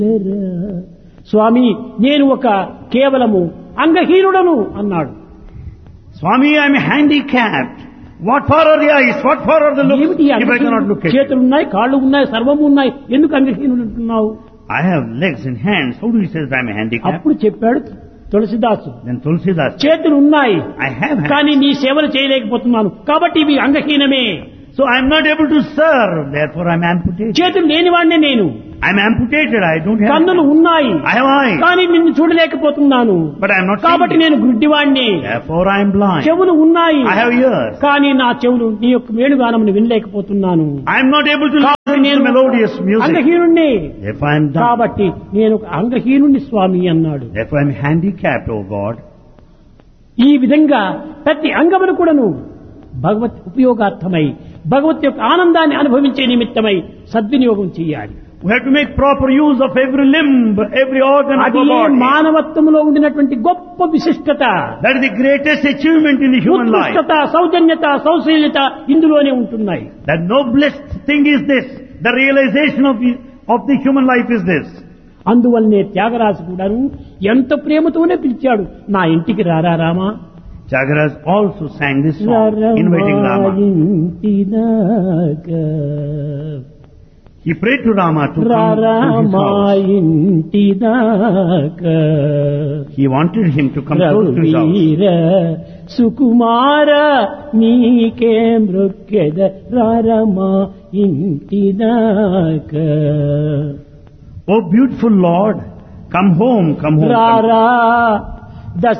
స్వామి నేను ఒక కేవలము అంగహీనుడను అన్నాడు Swami, I'm handicapped. What for are the eyes? What for are the looks? ఏమిటి ఈ If I cannot look అంగహీనుడు? at you. చేతులు ఉన్నాయి కాళ్ళు ఉన్నాయి సర్వము ఉన్నాయి ఎందుకు అంగహీనుడు అంటున్నావు I have legs and hands. How do you say that I'm handicapped? అప్పుడు చెప్పాడు తులసిదాసు Then Tulsidas, చేతులు ఉన్నాయి I have hands. కానీ నీ సేవలు చేయలేకపోతున్నాను కాబట్టి ఇవి అంగహీనమే So I'm not able to serve. Therefore I'm amputated. చేతులు లేనివాడినే నేను I'm amputated. I don't have కన్నులు hands. ఉన్నాయి I have eyes. కానీ నిన్ను చూడలేకపోతున్నాను But I'm not కాబట్టి seeing. నేను గుడ్డివాణ్ణి Therefore I'm blind. చెవులు ఉన్నాయి I have ears. కానీ నా చెవులు నీ యొక్క మేలుగానమును వినలేకపోతున్నాను I'm not able to కాబట్టి listen to నేను melodious music. అంగహీనుణ్ణి Therefore I'm dumb. కాబట్టి నేను ఒక అంగహీనుణ్ణి స్వామి అన్నాడు Therefore I'm handicapped, O God. ఈ విధంగా ప్రతి అంగమును కూడాను భగవత్ ఉపయోగార్థమై భగవత్ యొక్క ఆనందాన్ని అనుభవించే నిమిత్తమై సద్వినియోగం చేయాలి We have to make proper use of every limb, every organ of అది our body. మానవత్వంలో ఉండినటువంటి గొప్ప విశిష్టత That is the greatest achievement in the human life. ఉత్కృష్టత సౌజన్యత సౌశీల్యత ఇందులోనే ఉంటున్నాయి The noblest thing is this. The realization of the, of the human life is this. అందువల్లనే త్యాగరాజు కూడాను ఎంత ప్రేమతోనే పిలిచాడు నా ఇంటికి రారా Rama Jagaras also sang this song, inviting రారమ్మా Rama. ఇంటిదాకా. He prayed to Rama to come to his రారామా house. ఇంటిదాకా He wanted him to come close to his house. రఘువీర సుకుమార నీకే మృక్కెద రారమా ఇంటిదాకా Oh beautiful Lord, come home, come home. come రారా దశ